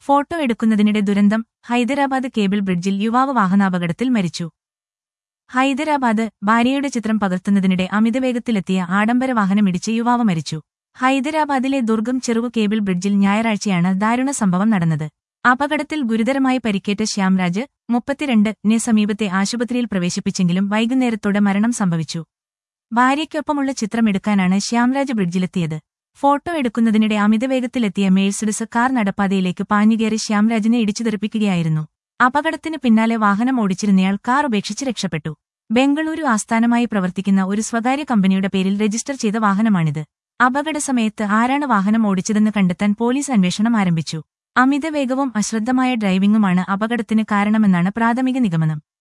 photo എടുക്കുന്നതിനിടെ ദുരന്തം Hyderabad cable ബ്രിഡ്ജിൽ യുവാവ് വാഹനാപകടത്തിൽ മരിച്ചു ഹൈദരാബാദ് ഭാര്യയുടെ ചിത്രം പകർത്തുന്നതിനിടെ അമിതവേഗത്തിലെത്തിയ ആഡംബര വാഹനമിടിച്ച് യുവാവ് മരിച്ചു ഹൈദരാബാദിലെ ദുർഗം ചെറുവ് കേബിൾ ബ്രിഡ്ജിൽ ഞായറാഴ്ചയാണ് ദാരുണ സംഭവം നടന്നത് അപകടത്തിൽ ഗുരുതരമായി പരിക്കേറ്റ ശ്യാംരാജ് മുപ്പത്തിരണ്ട് നെ സമീപത്തെ ആശുപത്രിയിൽ പ്രവേശിപ്പിച്ചെങ്കിലും വൈകുന്നേരത്തോടെ മരണം സംഭവിച്ചു ഭാര്യയ്ക്കൊപ്പമുള്ള ചിത്രമെടുക്കാനാണ് ശ്യാംരാജ് ബ്രിഡ്ജിലെത്തിയത് ഫോട്ടോ എടുക്കുന്നതിനിടെ അമിതവേഗത്തിലെത്തിയ മേഴ്സിഡസ് കാർ നടപ്പാതയിലേക്ക് പാഞ്ഞുകയറി ശ്യാംരാജിനെ ഇടിച്ചുതെറിപ്പിക്കുകയായിരുന്നു അപകടത്തിന് പിന്നാലെ വാഹനം ഓടിച്ചിരുന്നയാൾ കാർ ഉപേക്ഷിച്ച് രക്ഷപ്പെട്ടു ബംഗളൂരു ആസ്ഥാനമായി പ്രവർത്തിക്കുന്ന ഒരു സ്വകാര്യ കമ്പനിയുടെ പേരിൽ രജിസ്റ്റർ ചെയ്ത വാഹനമാണിത് അപകട സമയത്ത് ആരാണ് വാഹനം ഓടിച്ചതെന്ന് കണ്ടെത്താൻ പോലീസ് അന്വേഷണം ആരംഭിച്ചു അമിതവേഗവും അശ്രദ്ധമായ ഡ്രൈവിംഗുമാണ് അപകടത്തിന് കാരണമെന്നാണ് പ്രാഥമിക നിഗമനം